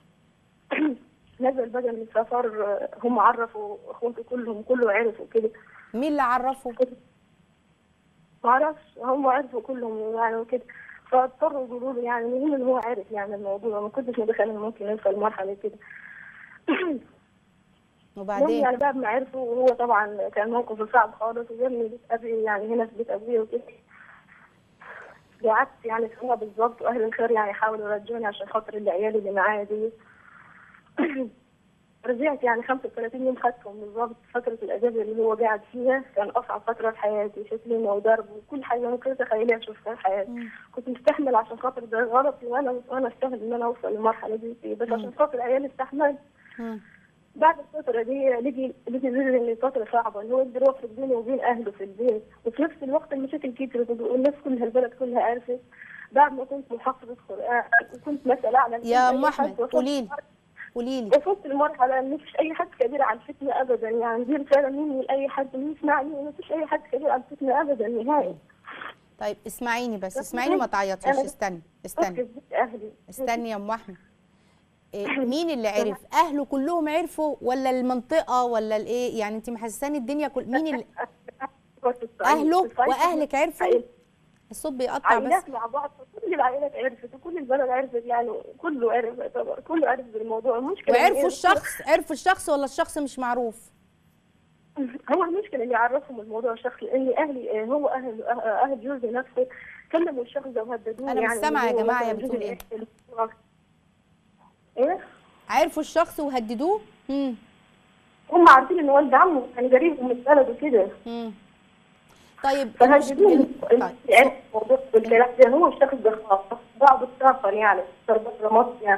نزل بقى من السفر آه، هم عرفوا اخواتي كلهم كله عرفوا كده مين اللي عرفه معرفش هم عرفوا كلهم يعني وكده فاضطروا يقولوا له يعني المهم ان هو عارف يعني الموضوع ما كنتش متخيل انه ممكن يوصل لمرحله كده المهم وبعدين يعني بعد ما عرفوا وهو طبعا كان موقفه صعب خالص وجابني بيت ابي يعني هنا في بيت ابويا وكده قعدت يعني سنة بالظبط واهل الخير يعني حاولوا يرجوني عشان خاطر العيال اللي معايا دي رجعت يعني 35 يوم خدتهم بالظبط فترة الأجازة اللي هو قاعد فيها كان أصعب فترة في حياتي شتيمة وضرب وكل حاجة ممكن تتخيليها شفتها في حياتي كنت مستحمل عشان خاطر ده غلطي وأنا وأنا أستاهل إن أنا أوصل للمرحلة دي بس عشان خاطر عيالي استحملت مم. بعد الفترة دي لقي لقي زي ان الفترة صعبة اللي هو يقدر يوفق بينه وبين أهله في البيت وفي نفس الوقت المشاكل كترت والناس كلها البلد كلها عرفت بعد ما كنت محافظة قرآن وكنت مسألة أعلى من يا أي ام حد احمد وصلت- قولي لي قولي لي وصلت لمرحلة إن مفيش أي حد كبير على الفتنة أبدا يعني دي رسالة مني لأي حد يسمعني مفيش أي حد كبير على الفتنة أبدا نهائي طيب اسمعيني بس اسمعيني ما تعيطيش أنا- استني بس استني في بيت أهلي استني يا ام احمد إيه مين اللي عرف اهله كلهم عرفوا ولا المنطقه ولا الايه يعني انت محسساني الدنيا كل مين اللي اهله واهلك عرفوا الصوت بيقطع بس عائلات مع بعض كل العائلات عرفت وكل البلد عرفت يعني كله عرف يعتبر كله عرف بالموضوع المشكله إن وعرفوا إيه؟ الشخص عرفوا الشخص ولا الشخص مش معروف هو المشكله اللي عرفهم الموضوع الشخص لان اهلي آه، هو اهل آه، اهل جوزي نفسه كلموا الشخص ده وهددوه أنا مش يعني سامعة يا إن هو جماعة مثلاً يا بتقول جوزي إيه؟ يقتل. ايه عرفوا الشخص وهددوه امم هم عارفين ان والد عمه كان قريب من البلد وكده امم طيب فهددوه المشكلة- طيب. طيب عرف الموضوع بالكلام ده هو الشخص ده خلاص بعض السفر يعني سافر مصر يعني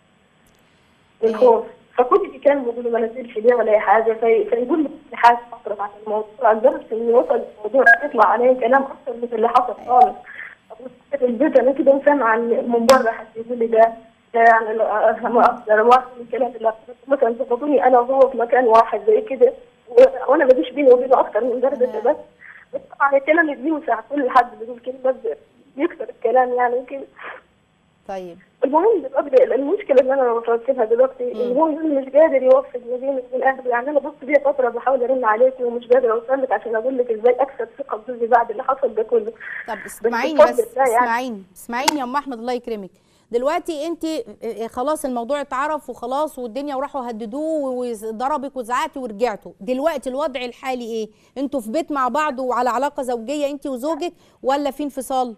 بالخوف فكل اللي كان بيقولوا ما نزلش ليه ولا اي حاجه في فيقول لي في حاجه فتره عن الموضوع لدرجه انه وصل الموضوع يطلع عليه كلام اكثر من اللي حصل خالص في البيت انا كده سامعه من بره حد يقول لي ده ده يعني لا- ما اقدر واحد من الكلام اللي مثلا ظبطوني انا وهو في مكان واحد زي كده و- وانا ما فيش بيني وبينه اكثر من درجه بس بس طبعا الكلام اللي بيوسع كل حد بيقول كلمه بيكسر الكلام يعني وكده طيب المهم دلوقتي المشكله اللي انا وصلت لها دلوقتي ان هو يقول مش قادر يوفق ما بين وبين اهله يعني انا بص بيها فتره بحاول ارن عليكي ومش قادر اوصل لك عشان اقول لك ازاي اكسب ثقه بجوزي بعد اللي حصل ده كله طب اسمعيني بفضل بس الله يعني. اسمعيني اسمعيني يا ام احمد الله يكرمك دلوقتي انت خلاص الموضوع اتعرف وخلاص والدنيا وراحوا هددوه وضربك وزعقتي ورجعتوا دلوقتي الوضع الحالي ايه انتوا في بيت مع بعض وعلى علاقه زوجيه انت وزوجك ولا في انفصال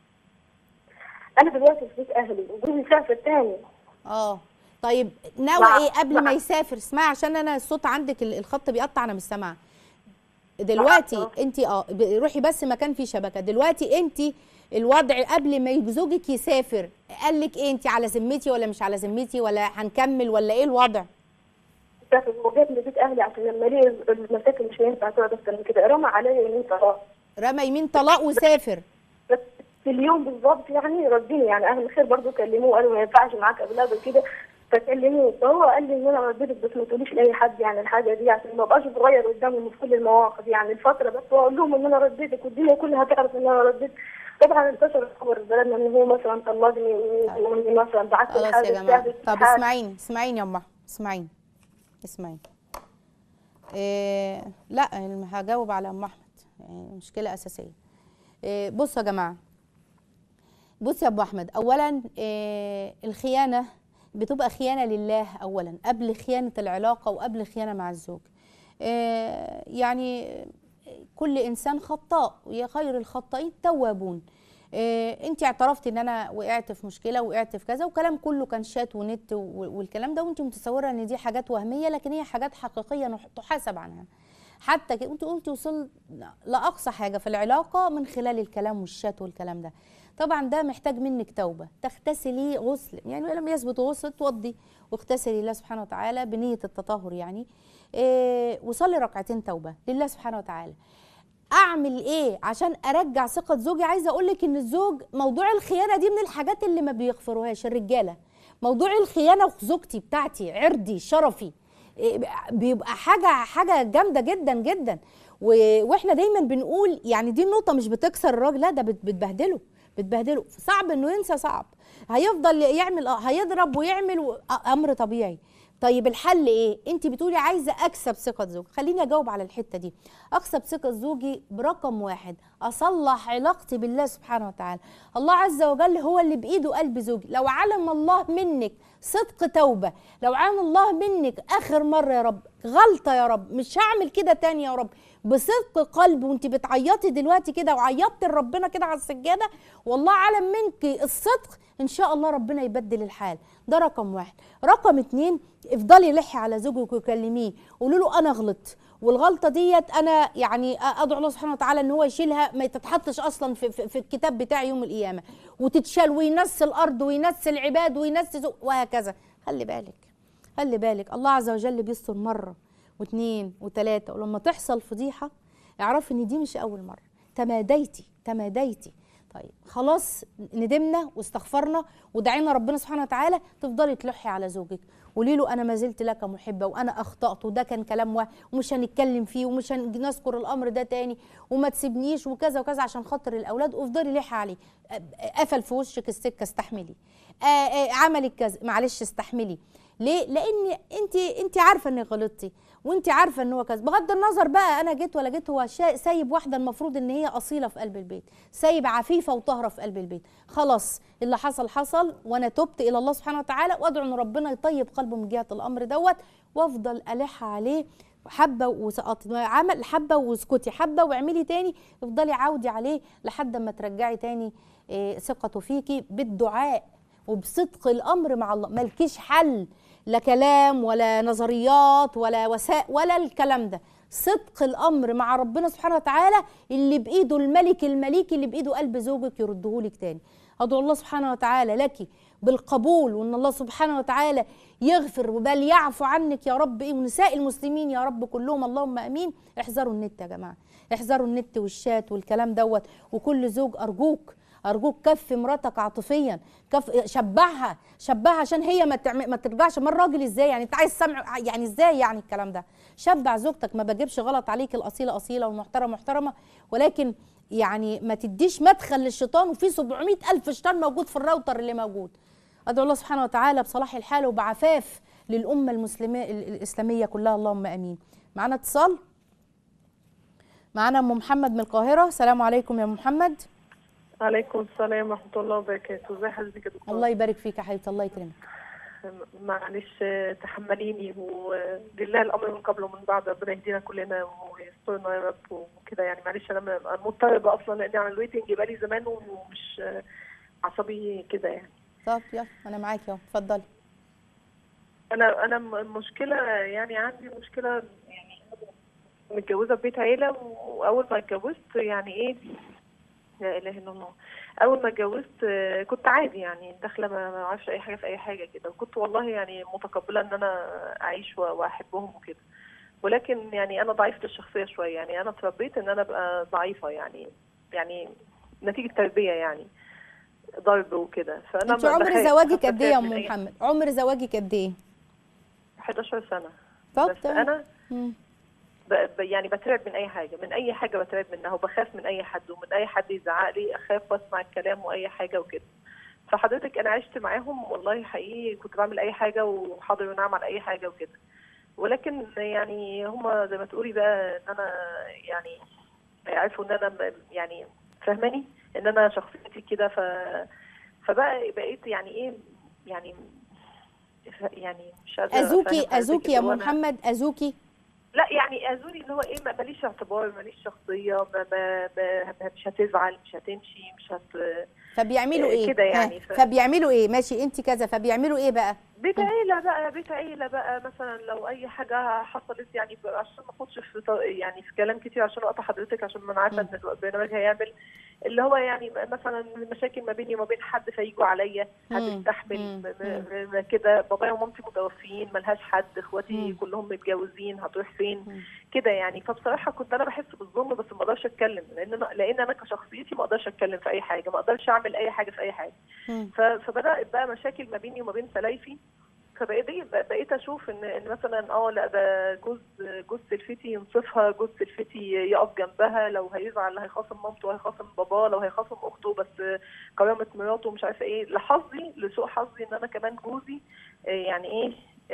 انا دلوقتي في بيت اهلي وجوزي سافر تاني اه طيب ناوي مع- ايه قبل ما مع- يسافر اسمعي عشان انا الصوت عندك ال- الخط بيقطع انا مش سامعه دلوقتي مع- انت اه ب- روحي بس مكان فيه شبكه دلوقتي انت الوضع قبل ما زوجك يسافر قال لك ايه انت على ذمتي ولا مش على ذمتي ولا هنكمل ولا ايه الوضع سافر وجابني بيت اهلي عشان لما ليه المساكن مش هينفع تقعد اكتر من كده رمى عليا يمين طلاق رمى يمين طلاق وسافر بس في اليوم بالظبط يعني رديني يعني اهل الخير برضه كلموه قالوا ما ينفعش معاك اولاد وكده فكلموه فهو قال لي ان انا رديتك بس ما تقوليش لاي حد يعني الحاجه دي عشان ما ابقاش صغير قدامهم في كل المواقف يعني الفتره بس واقول لهم ان انا رديتك والدنيا كلها تعرف ان انا رديت طبعا انتشر خبر بلدنا ان هو مثلا طلقني واني مثلا بعت له خلاص حاجه يا جماعه تساعد طب الحاجة. اسمعيني اسمعيني يا ام أحمد، اسمعيني اسمعيني إيه لا الم- هجاوب على ام احمد يعني مشكله اساسيه إيه بصوا يا جماعه بص يا ابو احمد اولا إيه الخيانه بتبقى خيانه لله اولا قبل خيانه العلاقه وقبل خيانه مع الزوج إيه يعني كل انسان خطاء ويا خير الخطائين التوابون إيه انت اعترفتي ان انا وقعت في مشكله وقعت في كذا وكلام كله كان شات ونت و- والكلام ده وانت متصوره ان دي حاجات وهميه لكن هي حاجات حقيقيه نح- تحاسب عنها حتى كده انت قلتي وصل لاقصى حاجه في العلاقه من خلال الكلام والشات والكلام ده طبعا ده محتاج منك توبه تغتسلي غسل يعني لم يثبت غسل توضي واغتسلي لله سبحانه وتعالى بنيه التطهر يعني إيه وصلي ركعتين توبه لله سبحانه وتعالى اعمل ايه عشان ارجع ثقه زوجي عايزه اقول لك ان الزوج موضوع الخيانه دي من الحاجات اللي ما بيغفروهاش الرجاله موضوع الخيانه زوجتي بتاعتي عرضي شرفي إيه، بيبقى حاجه حاجه جامده جدا جدا و- واحنا دايما بنقول يعني دي النقطه مش بتكسر الراجل لا ده بت- بتبهدله بتبهدله صعب انه ينسى صعب هيفضل يعمل آه، هيضرب ويعمل و- آه، امر طبيعي طيب الحل ايه انت بتقولي عايزه اكسب ثقه زوجي خليني اجاوب على الحته دي اكسب ثقه زوجي برقم واحد اصلح علاقتي بالله سبحانه وتعالى الله عز وجل هو اللي بايده قلب زوجي لو علم الله منك صدق توبه لو علم الله منك اخر مره يا رب غلطه يا رب مش هعمل كده تاني يا رب بصدق قلب وانت بتعيطي دلوقتي كده وعيطتي لربنا كده على السجاده والله علم منك الصدق ان شاء الله ربنا يبدل الحال ده رقم واحد رقم اتنين افضلي لحي على زوجك وكلميه قولوا له انا غلطت والغلطه ديت انا يعني ادعو الله سبحانه وتعالى ان هو يشيلها ما تتحطش اصلا في, في, في الكتاب بتاعي يوم القيامه وتتشال وينس الارض وينس العباد وينس زوج وهكذا خلي بالك خلي بالك الله عز وجل بيستر مره واثنين وثلاثه ولما تحصل فضيحه اعرفي ان دي مش اول مره تماديتي تماديتي طيب خلاص ندمنا واستغفرنا ودعينا ربنا سبحانه وتعالى تفضلي تلحي على زوجك قولي له انا ما زلت لك محبه وانا اخطات وده كان كلام واحد ومش هنتكلم فيه ومش هنذكر الامر ده تاني وما تسيبنيش وكذا وكذا عشان خاطر الاولاد وافضلي لحي عليه أ- قفل في وشك السكه استحملي آه، آه، عملك كذا معلش استحملي ليه لان انت انت عارفه انك غلطتي وانت عارفه ان هو كذا بغض النظر بقى انا جيت ولا جيت هو شا- سايب واحده المفروض ان هي اصيله في قلب البيت سايب عفيفه وطاهره في قلب البيت خلاص اللي حصل حصل وانا تبت الى الله سبحانه وتعالى وادعو ان ربنا يطيب قلبه من جهه الامر دوت وافضل الح عليه حبه وسقطي عمل حبه واسكتي حبه واعملي تاني افضلي عودي عليه لحد ما ترجعي تاني إيه، ثقته فيكي بالدعاء وبصدق الامر مع الله ملكيش حل لا كلام ولا نظريات ولا وسائل ولا الكلام ده صدق الامر مع ربنا سبحانه وتعالى اللي بايده الملك المليكي اللي بايده قلب زوجك يردهولك تاني ادعو الله سبحانه وتعالى لك بالقبول وان الله سبحانه وتعالى يغفر وبل يعفو عنك يا رب ايه ونساء المسلمين يا رب كلهم اللهم امين احذروا النت يا جماعه احذروا النت والشات والكلام دوت وكل زوج ارجوك ارجوك كف مراتك عاطفيا كف شبعها شبعها عشان هي ما تعمل ما ترجعش من الراجل ازاي يعني انت عايز سمع يعني ازاي يعني الكلام ده شبع زوجتك ما بجيبش غلط عليك الاصيله اصيله والمحترمه محترمه ولكن يعني ما تديش مدخل للشيطان وفي 700 الف شيطان موجود في الراوتر اللي موجود ادعو الله سبحانه وتعالى بصلاح الحال وبعفاف للامه المسلمه الاسلاميه كلها اللهم امين معانا اتصال معانا ام محمد من القاهره السلام عليكم يا أم محمد عليكم السلام ورحمة الله وبركاته ازي حضرتك يا دكتور الله يبارك فيك يا حبيبتي الله يكرمك معلش تحمليني ولله الامر من قبل ومن بعد ربنا يهدينا كلنا ويسترنا يا رب وكده يعني معلش انا م- مضطربه اصلا لاني على الويتنج بقالي زمان ومش عصبي كده يعني طب يلا انا معاكي اهو اتفضلي انا انا م- المشكله يعني عندي مشكله يعني أنا متجوزه في بيت عيله واول ما اتجوزت يعني ايه لا اله الا الله اول ما اتجوزت آه، كنت عادي يعني داخله ما ما اعرفش اي حاجه في اي حاجه كده وكنت والله يعني متقبله ان انا اعيش و- واحبهم وكده ولكن يعني انا ضعيفه الشخصيه شويه يعني انا اتربيت ان انا ابقى ضعيفه يعني يعني نتيجه تربيه يعني ضرب وكده فانا انت ما عمر بخاف- زواجك قد ايه يا بخاف ام من أي- محمد عمر زواجك قد ايه 11 سنه طب بس تمام. انا مم. ب... ب... يعني بترعب من اي حاجه من اي حاجه بترعب منها وبخاف من اي حد ومن اي حد يزعق لي اخاف واسمع الكلام واي حاجه وكده فحضرتك انا عشت معاهم والله حقيقي كنت بعمل اي حاجه وحاضر ونعم على اي حاجه وكده ولكن يعني هما زي ما تقولي بقى ان انا يعني عرفوا ان انا م- يعني فاهماني ان انا شخصيتي كده ف فبقى بقيت يعني ايه يعني يعني مش قادره أفهم اذوكي حضرتك اذوكي يا اللي هو ام أنا- محمد اذوكي لا يعني اذوني اللي هو ايه ما ماليش اعتبار ماليش شخصيه ما ما ما مش هتزعل مش هتمشي مش هت فبيعملوا آه، ايه كده يعني، ها، ف- فبيعملوا ايه ماشي انت كذا فبيعملوا ايه بقى بيت عيله بقى بيت عيله بقى مثلا لو اي حاجه حصلت يعني ب- عشان ما اخدش في ط- يعني في كلام كتير عشان اقطع حضرتك عشان ما انا عارفه ان البرنامج هيعمل اللي هو يعني مثلا مشاكل ما بيني وما بين حد فيجوا عليا مم. هتستحمل مم. م- م- م- كده بابايا ومامتي متوفيين ملهاش حد اخواتي مم. كلهم متجوزين هتروح فين مم. كده يعني فبصراحه كنت انا بحس بالظلم بس ما اقدرش اتكلم لان انا لان انا كشخصيتي ما اقدرش اتكلم في اي حاجه ما اقدرش اعمل اي حاجه في اي حاجه مم. ف- فبدات بقى مشاكل ما بيني وما بين سلايفي فبقيت بقيت اشوف ان ان مثلا اه لا ده جوز جوز سلفتي ينصفها جوز سلفتي يقف جنبها لو هيزعل هيخاصم مامته هيخاصم باباه لو هيخاصم اخته بس كرامه مراته مش عارفه ايه لحظي لسوء حظي ان انا كمان جوزي آه، يعني ايه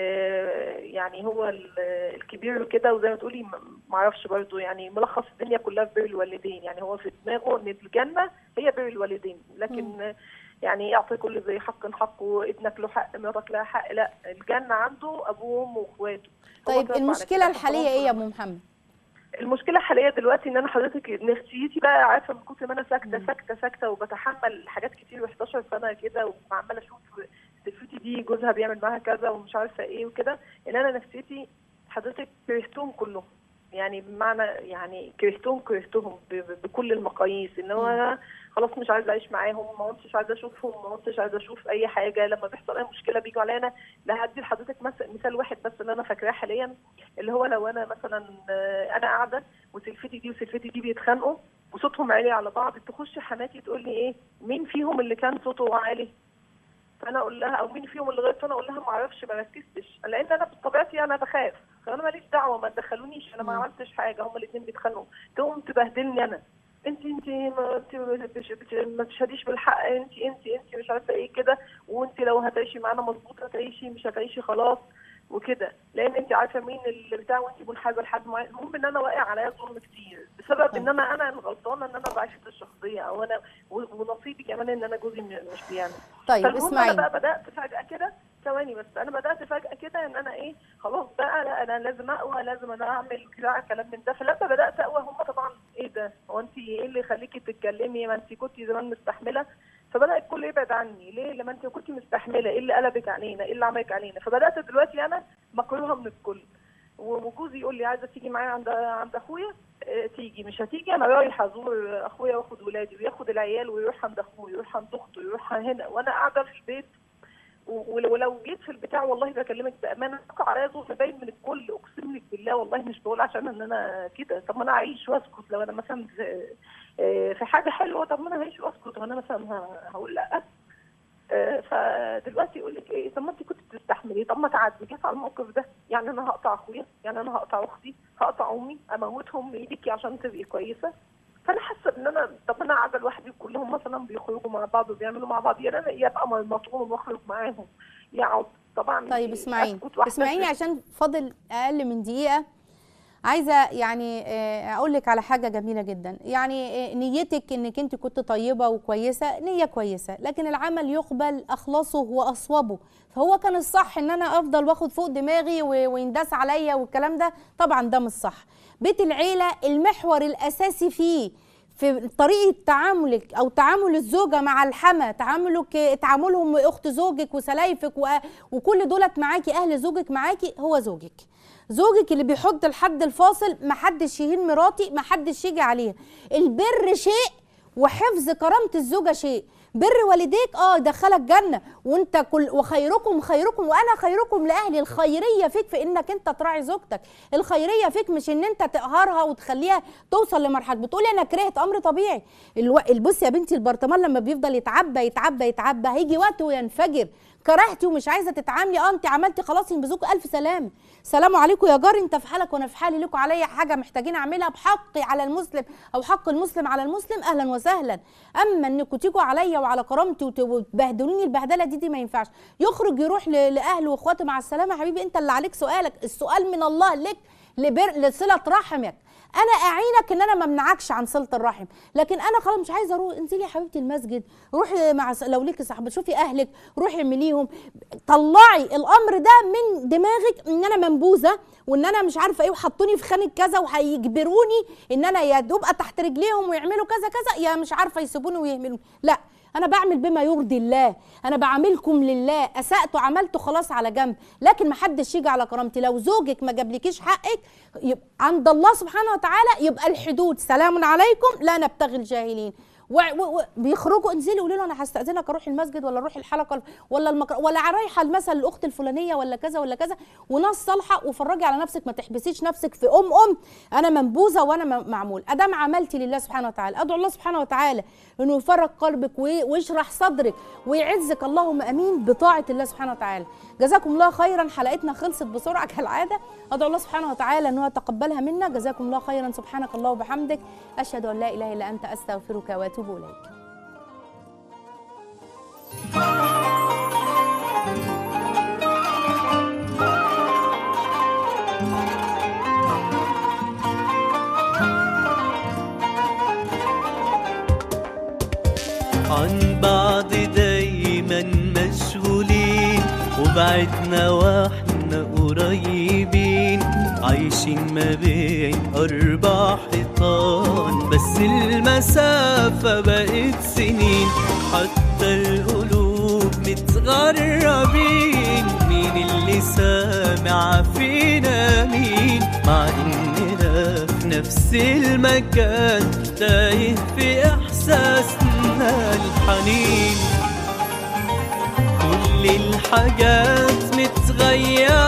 آه، يعني هو ال- الكبير كده وزي ما تقولي م- معرفش برضه يعني ملخص الدنيا كلها في بر الوالدين يعني هو في دماغه ان الجنه هي بر الوالدين لكن يعني اعطي كل ذي حق حقه ابنك له حق مراتك لها حق لا الجنه عنده ابوه وامه واخواته هو طيب توفى على المشكله كده، الحاليه فخلاص ايه يا ام محمد المشكله الحاليه دلوقتي ان انا حضرتك نفسيتي بقى عارفه من كتر ما انا ساكته ساكته ساكته وبتحمل حاجات كتير و11 سنه كده وعماله اشوف سلفتي دي جوزها بيعمل معاها كذا ومش عارفه ايه وكده ان انا نفسيتي حضرتك كرهتهم كلهم يعني بمعنى يعني كرهتهم كرهتهم ب- ب- بكل المقاييس ان هو انا خلاص مش عايزه اعيش معاهم ما كنتش عايزه اشوفهم ما كنتش عايزه اشوف اي حاجه لما بيحصل اي مشكله بيجوا عليا انا لا هدي لحضرتك مثل مثال واحد بس اللي انا فاكراه حاليا اللي هو لو انا مثلا آه، انا قاعده وسلفتي دي وسلفتي دي بيتخانقوا وصوتهم عالي على بعض تخش حماتي تقول لي ايه مين فيهم اللي كان صوته عالي فانا اقول لها او مين فيهم اللي غلط فانا اقول لها ما اعرفش ما ركزتش لان انا بطبيعتي انا بخاف فانا ماليش دعوه ما تدخلونيش انا ما عملتش حاجه هما الاثنين بيتخانقوا تقوم تبهدلني انا انت انت ما انت مش- مش- ما تشهديش بالحق انت انت انت مش عارفه ايه كده وانت لو هتعيشي معانا مظبوط هتعيشي مش هتعيشي خلاص وكده لان انت عارفه مين اللي بتاع وانت منحازه لحد معين المهم ان انا واقع عليا ظلم كتير بسبب ان انا انا الغلطانه ان انا ضعيفه الشخصيه او انا و- ونصيبي كمان ان انا جوزي م- مش بيعمل طيب فالمهم اسمعيني انا بقى بدات فجاه كده ثواني بس انا بدات فجاه كده ان انا ايه خلاص بقى لا انا لازم اقوى لازم انا اعمل كده كلام من ده فلما بدات اقوى هم طبعا ايه ده هو انت ايه اللي يخليكي تتكلمي ما انت كنتي زمان مستحمله فبدا الكل يبعد عني ليه لما انت كنتي مستحمله ايه اللي قلبك علينا ايه اللي عملك علينا فبدات دلوقتي انا مكروهه من الكل وجوزي يقول لي عايزه تيجي معايا عند عند اخويا اه تيجي مش هتيجي انا رايح ازور اخويا واخد ولادي وياخد العيال ويروح عند اخوه ويروح عند اخته ويروح هنا وانا قاعده في البيت و- ولو جيت في البتاع والله بكلمك بامانه وقع عليا ظلم باين من الكل اقسم لك بالله والله مش بقول عشان ان انا كده طب ما انا اعيش واسكت لو انا مثلا في, اه في حاجه حلوه طب ما انا هعيش واسكت وانا مثلا ه- هقول لا آه، فدلوقتي يقول لك ايه طب ما انت كنت بتستحملي طب ما تعدي جيت على الموقف ده يعني انا هقطع اخويا يعني انا هقطع اختي هقطع امي اموتهم بايديكي عشان تبقي كويسه فانا حاسه ان انا طب انا قاعده لوحدي كلهم مثلا بيخرجوا مع بعض وبيعملوا مع بعض يعني انا يبقى مطعوم واخرج معاهم يقعد طبعا طيب اسمعيني أسكت وأحتفل. اسمعيني عشان فاضل اقل من دقيقه عايزه يعني آه، اقول لك على حاجه جميله جدا يعني آه، نيتك انك انت كنت طيبه وكويسه نيه كويسه لكن العمل يقبل اخلصه واصوبه فهو كان الصح ان انا افضل واخد فوق دماغي و- وينداس عليا والكلام ده طبعا ده مش صح بيت العيله المحور الاساسي فيه في طريقه تعاملك او تعامل الزوجه مع الحما تعاملك تعاملهم اخت زوجك وسلايفك و- وكل دولت معاكي اهل زوجك معاكي هو زوجك زوجك اللي بيحط الحد الفاصل محدش يهين مراتي محدش يجي عليها البر شيء وحفظ كرامه الزوجه شيء بر والديك اه دخلك جنه وانت كل وخيركم خيركم وانا خيركم لاهلي الخيريه فيك في انك انت تراعي زوجتك الخيريه فيك مش ان انت تقهرها وتخليها توصل لمرحله بتقولي انا كرهت امر طبيعي الو... البص يا بنتي البرطمان لما بيفضل يتعبى يتعبى يتعبى هيجي وقت وينفجر كرهتي ومش عايزه تتعاملي اه انت عملتي خلاص ينبذوك الف سلام سلام عليكم يا جاري انت في حالك وانا في حالي لكم عليا حاجه محتاجين اعملها بحقي على المسلم او حق المسلم على المسلم اهلا وسهلا اما انكم تيجوا عليا وعلى كرامتي وت- وتبهدلوني البهدله دي دي ما ينفعش يخرج يروح ل- لاهله واخواته مع السلامه يا حبيبي انت اللي عليك سؤالك السؤال من الله لك لبر لصله رحمك انا اعينك ان انا ما امنعكش عن صله الرحم لكن انا خلاص مش عايزه اروح انزلي يا حبيبتي المسجد روحي مع س- لو ليكي صاحبه شوفي اهلك روحي اعمليهم طلعي الامر ده من دماغك ان انا منبوذه وان انا مش عارفه ايه وحطوني في خانه كذا وهيجبروني ان انا يا دوب ابقى تحت رجليهم ويعملوا كذا كذا يا مش عارفه يسيبوني ويهملوني لا انا بعمل بما يرضي الله انا بعاملكم لله اسات وعملته خلاص على جنب لكن ما حدش يجي على كرامتي لو زوجك ما جابلكيش حقك يبقى عند الله سبحانه وتعالى يبقى الحدود سلام عليكم لا نبتغي الجاهلين و... و... و... بيخرجوا انزلي قولي له انا هستاذنك اروح المسجد ولا اروح الحلقه ولا المقر... ولا رايحه مثلا الاخت الفلانيه ولا كذا ولا كذا وناس صالحه وفرجي على نفسك ما تحبسيش نفسك في ام ام انا منبوذه وانا م- معمول ادام عملتي لله سبحانه وتعالى ادعو الله سبحانه وتعالى انه يفرج قلبك وي- ويشرح صدرك ويعزك اللهم امين بطاعه الله سبحانه وتعالى جزاكم الله خيرا حلقتنا خلصت بسرعه كالعاده ادعو الله سبحانه وتعالى انه يتقبلها منا جزاكم الله خيرا سبحانك الله وبحمدك اشهد ان لا اله الا انت استغفرك واتوب اليك عن بعض دايما مشغولين وبعدنا واحنا قريبين عايشين ما بين أربع حيطان بس المسافة بقت سنين حتى القلوب متغربين مين اللي سامع فينا مين مع إننا في نفس المكان تايه في إحساسنا الحنين كل الحاجات متغيرة